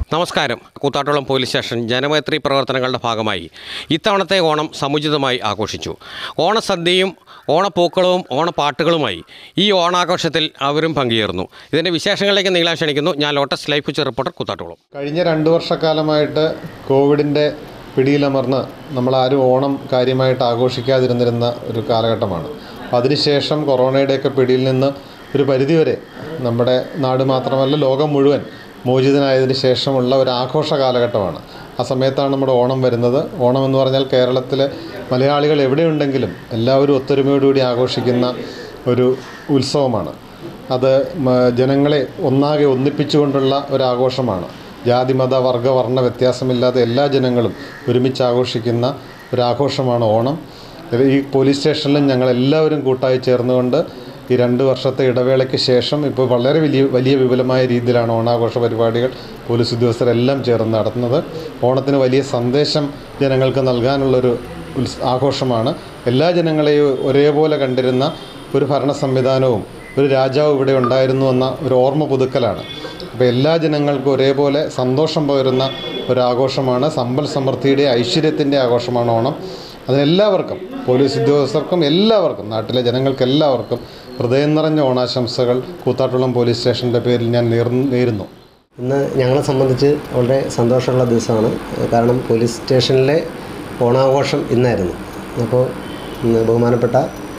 നമസ്കാരം കൂത്താട്ടോളം police station Janamaithri പ്രവർത്തനങ്ങളുടെ ഭാഗമായി ഇത്തവണത്തെ ഓണം സമുചിതമായി ആഘോഷിച്ചു ഓണസദ്യയും ഓണപ്പൂക്കളവും ഓണപ്പാട്ടുകളുമായി ഈ ഓണാഘോഷത്തിൽ അവരും പങ്കുചേർന്നു ഇതിൻ്റെ വിശേഷങ്ങളിലേക്ക് നീളാൻ ക്ഷണിക്കുന്നു ഞാൻ ലോട്ടസ് ലൈഫ് വെച്ച് റിപ്പോർട്ടർ കൂത്താട്ടോളം കഴിഞ്ഞ രണ്ട് വർഷക്കാലമായിട്ട് കോവിഡിൻ്റെ പിടിയിലമർന്ന് നമ്മളാരും ഓണം കാര്യമായിട്ട് ആഘോഷിക്കാതിരുന്നിരുന്ന ഒരു കാലഘട്ടമാണ് അപ്പോൾ അതിനുശേഷം കൊറോണയുടെയൊക്കെ പിടിയിൽ നിന്ന് ഒരു പരിധിവരെ നമ്മുടെ നാട് മാത്രമല്ല ലോകം മുഴുവൻ മോചിതനായതിനു ശേഷമുള്ള ഒരു ആഘോഷ കാലഘട്ടമാണ് ആ സമയത്താണ് നമ്മുടെ ഓണം വരുന്നത് ഓണം എന്ന് പറഞ്ഞാൽ കേരളത്തിലെ മലയാളികൾ എവിടെയുണ്ടെങ്കിലും എല്ലാവരും ഒത്തൊരുമയോടുകൂടി ആഘോഷിക്കുന്ന ഒരു ഉത്സവമാണ് അത് മ- ജനങ്ങളെ ഒന്നാകെ ഒന്നിപ്പിച്ചുകൊണ്ടുള്ള ഒരാഘോഷമാണ് ജാതി മത വർഗ വർണ്ണ വ്യത്യാസമില്ലാതെ എല്ലാ ജനങ്ങളും ഒരുമിച്ച് ആഘോഷിക്കുന്ന ഒരാഘോഷമാണ് ഓണം ഇത് ഈ പോലീസ് സ്റ്റേഷനിലും ഞങ്ങൾ എല്ലാവരും കൂട്ടായി ചേർന്നുകൊണ്ട് ഈ രണ്ട് വർഷത്തെ ഇടവേളയ്ക്ക് ശേഷം ഇപ്പോൾ വളരെ വലിയ വലിയ വിപുലമായ രീതിയിലാണ് ഓണാഘോഷ പരിപാടികൾ പോലീസ് ഉദ്യോഗസ്ഥരെല്ലാം ചേർന്ന് നടത്തുന്നത് ഓണത്തിന് വലിയ സന്ദേശം ജനങ്ങൾക്ക് നൽകാനുള്ളൊരു ഉത്സ ആഘോഷമാണ് എല്ലാ ജനങ്ങളെയും ഒരേപോലെ കണ്ടിരുന്ന ഒരു ഭരണ സംവിധാനവും ഒരു രാജാവ് ഇവിടെ ഉണ്ടായിരുന്നു എന്ന ഒരു ഓർമ്മ പുതുക്കലാണ് അപ്പോൾ എല്ലാ ജനങ്ങൾക്കും ഒരേപോലെ സന്തോഷം പകരുന്ന ഒരാഘോഷമാണ് സമ്പൽ സമൃദ്ധിയുടെ ഐശ്വര്യത്തിൻ്റെ ആഘോഷമാണ് ഓണം അതിനെല്ലാവർക്കും പോലീസ് ഉദ്യോഗസ്ഥർക്കും എല്ലാവർക്കും നാട്ടിലെ ജനങ്ങൾക്ക് എല്ലാവർക്കും ഹൃദയം നിറഞ്ഞ ഓണാശംസകൾ കൂത്താട്ടുളം പോലീസ് സ്റ്റേഷൻ്റെ പേരിൽ ഞാൻ നേർ നേരുന്നു ഇന്ന് ഞങ്ങളെ സംബന്ധിച്ച് വളരെ സന്തോഷമുള്ള ദിവസമാണ് കാരണം പോലീസ് സ്റ്റേഷനിലെ ഓണാഘോഷം ഇന്നായിരുന്നു അപ്പോൾ ഇന്ന് ബഹുമാനപ്പെട്ട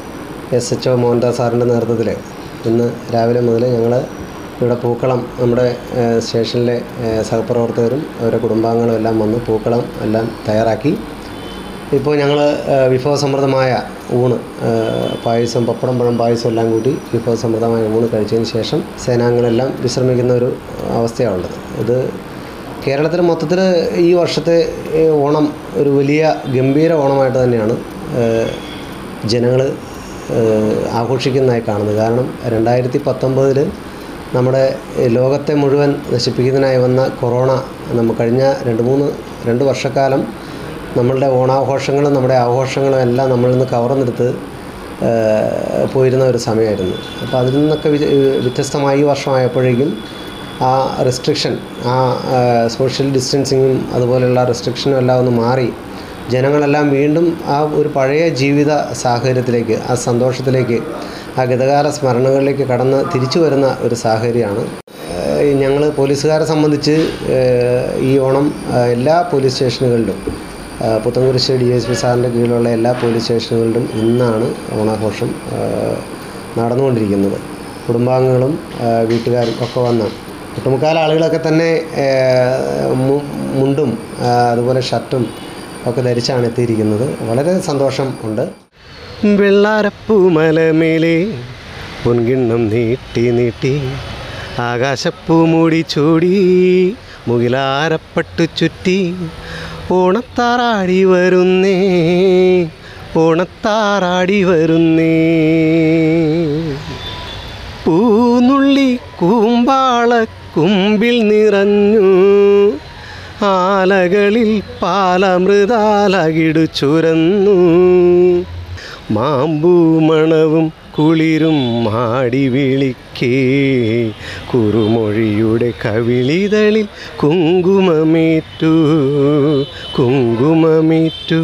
എസ് എച്ച് ഒ മോഹൻദാസ് സാറിൻ്റെ നേതൃത്വത്തിൽ ഇന്ന് രാവിലെ മുതൽ ഞങ്ങൾ ഇവിടെ പൂക്കളം നമ്മുടെ ഏഹ്, സ്റ്റേഷനിലെ ഏഹ്, സഹപ്രവർത്തകരും അവരുടെ കുടുംബാംഗങ്ങളും എല്ലാം വന്ന് പൂക്കളം എല്ലാം തയ്യാറാക്കി ഇപ്പോൾ ഞങ്ങൾ വിഭവസമൃദ്ധമായ ഊണ് ആ, പായസം പപ്പടം പഴം പായസം എല്ലാം കൂട്ടി വിഭവസമൃദ്ധമായ ഊണ് കഴിച്ചതിന് ശേഷം സേനാംഗങ്ങളെല്ലാം വിശ്രമിക്കുന്ന ഒരു അവസ്ഥയാണ് ഉള്ളത് ഇത് കേരളത്തിൽ മൊത്തത്തിൽ ഈ വർഷത്തെ ഏ, ഓണം ഒരു വലിയ ഗംഭീര ഓണമായിട്ട് തന്നെയാണ് ജനങ്ങൾ ആഘോഷിക്കുന്നതായി കാണുന്നത് കാരണം രണ്ടായിരത്തി പത്തൊമ്പതിൽ നമ്മുടെ ലോകത്തെ മുഴുവൻ നശിപ്പിക്കുന്നതിനായി വന്ന കൊറോണ നമ്മൾ കഴിഞ്ഞ രണ്ട് മൂന്ന് രണ്ട് വർഷക്കാലം നമ്മളുടെ ഓണാഘോഷങ്ങളും നമ്മുടെ ആഘോഷങ്ങളും എല്ലാം നമ്മളിൽ നിന്ന് കവർന്നെടുത്ത് ഏഹ്, പോയിരുന്ന ഒരു സമയമായിരുന്നു അപ്പോൾ അതിൽ നിന്നൊക്കെ വി- വ്യത്യസ്തമായി ഈ വർഷമായപ്പോഴേക്കും ആ റെസ്ട്രിക്ഷൻ ആ സോഷ്യൽ ഡിസ്റ്റൻസിങ്ങും അതുപോലെയുള്ള റെസ്ട്രിക്ഷനും എല്ലാം ഒന്ന് മാറി ജനങ്ങളെല്ലാം വീണ്ടും ആ ഒരു പഴയ ജീവിത സാഹചര്യത്തിലേക്ക് ആ സന്തോഷത്തിലേക്ക് ആ ഗതകാല സ്മരണകളിലേക്ക് കടന്ന് തിരിച്ചു വരുന്ന ഒരു സാഹചര്യമാണ് ഞങ്ങൾ പോലീസുകാരെ സംബന്ധിച്ച് ഏഹ്, ഈ ഓണം ആ, എല്ലാ പോലീസ് സ്റ്റേഷനുകളിലും ആ, പുത്തൻകുരിശ് ഡി എസ് പി സാറിൻ്റെ കീഴിലുള്ള എല്ലാ പോലീസ് സ്റ്റേഷനുകളിലും ഇന്നാണ് ഓണാഘോഷം ആ, നടന്നുകൊണ്ടിരിക്കുന്നത് കുടുംബാംഗങ്ങളും ആ, വീട്ടുകാരും ഒക്കെ വന്ന് ഒട്ടുമുക്കാൽ ആളുകളൊക്കെ തന്നെ ഏഹ്, മു- മുണ്ടും ആ, അതുപോലെ ഷർട്ടും ഒക്കെ ധരിച്ചാണ് എത്തിയിരിക്കുന്നത് വളരെ സന്തോഷം ഉണ്ട് വെള്ളാരപ്പൂമലമേലെ പൊൻകിണ്ണം നീട്ടി നീട്ടി ആകാശപ്പൂ മൂടി ചൂടി മുകിലാരപ്പട്ടു ചുറ്റി ഓണത്താറാടി വരുന്നേ ഓണത്താറാടി വരുന്നേ പൂനുള്ളി കൂമ്പാള കുമ്പിൽ നിറഞ്ഞു ആലകളിൽ പാലമൃതാലകിടു ചുരന്നു മാമ്പൂമണവും കുളിരും മാടി വിളിക്കേ കുറുമൊഴിയുടെ കവിളിതളിൽ കുങ്കുമമേറ്റു കുങ്കുമമേറ്റു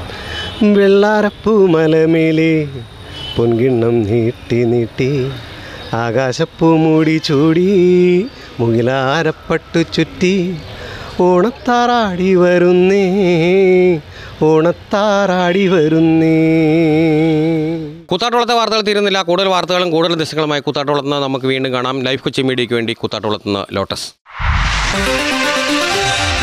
വെള്ളാരപ്പൂമലമേലെ പൊൻകിണ്ണം നീട്ടി നീട്ടി ആകാശപ്പൂ മൂടി ചൂടി മുകിലാരപ്പട്ടു ചുറ്റി ഓണത്താറാടി വരുന്നേ ഓണത്താറാടി വരുന്നേ കൂത്താട്ടോളത്തെ വാർത്തകൾ തീരുന്നില്ല കൂടുതൽ വാർത്തകളും കൂടുതൽ ദൃശ്യങ്ങളുമായി കൂത്താട്ടോളത്ത് നിന്ന് നമുക്ക് വീണ്ടും കാണാം ലൈഫ് കൊച്ചി മീഡിയയ്ക്ക് വേണ്ടി കൂത്താട്ടോളത്ത് നിന്ന് ലോട്ടസ്